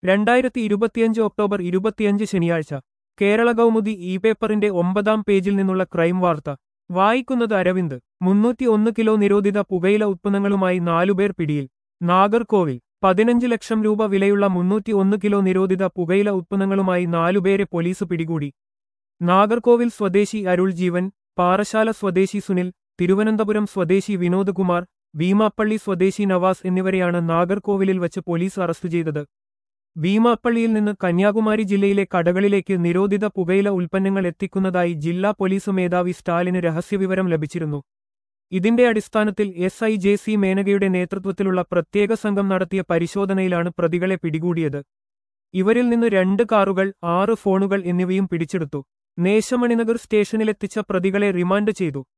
രണ്ടായിരത്തി ഇരുപത്തിയഞ്ച് ഒക്ടോബർ ഇരുപത്തിയഞ്ച് ശനിയാഴ്ച കേരള കൗമുദി ഇ പേപ്പറിന്റെ ഒമ്പതാം പേജിൽ നിന്നുള്ള ക്രൈം വാർത്ത വായിക്കുന്നത് അരവിന്ദ് മുന്നൂറ്റി ഒന്ന് കിലോ നിരോധിത പുകയില ഉത്പന്നങ്ങളുമായി നാലുപേർ പിടിയിൽ നാഗർകോവിൽ പതിനഞ്ച് ലക്ഷം രൂപ വിലയുള്ള മുന്നൂറ്റി ഒന്ന് കിലോ നിരോധിത പുകയില ഉത്പന്നങ്ങളുമായി നാലുപേരെ പോലീസ് പിടികൂടി നാഗർകോവിൽ സ്വദേശി അരുൾ ജീവൻ പാറശാല സ്വദേശി സുനിൽ തിരുവനന്തപുരം സ്വദേശി വിനോദ് കുമാർ ഭീമാപ്പള്ളി സ്വദേശി നവാസ് എന്നിവരെയാണ് നാഗർകോവിലിൽ വച്ച് പോലീസ് അറസ്റ്റ് ചെയ്തത് ഭീമാപ്പള്ളിയിൽ നിന്ന് കന്യാകുമാരി ജില്ലയിലെ കടകളിലേക്ക് നിരോധിത പുകയില ഉൽപ്പന്നങ്ങൾ എത്തിക്കുന്നതായി ജില്ലാ പോലീസ് മേധാവി സ്റ്റാലിന് രഹസ്യവിവരം ലഭിച്ചിരുന്നു ഇതിന്റെ അടിസ്ഥാനത്തിൽ എസ് ഐ ജെ സി മേനകയുടെ നേതൃത്വത്തിലുള്ള പ്രത്യേക സംഘം നടത്തിയ പരിശോധനയിലാണ് പ്രതികളെ പിടികൂടിയത് ഇവരിൽ നിന്ന് രണ്ട് കാറുകൾ ആറ് ഫോണുകൾ എന്നിവയും പിടിച്ചെടുത്തു നേശമണിനഗർ സ്റ്റേഷനിലെത്തിച്ച പ്രതികളെ റിമാൻഡ് ചെയ്തു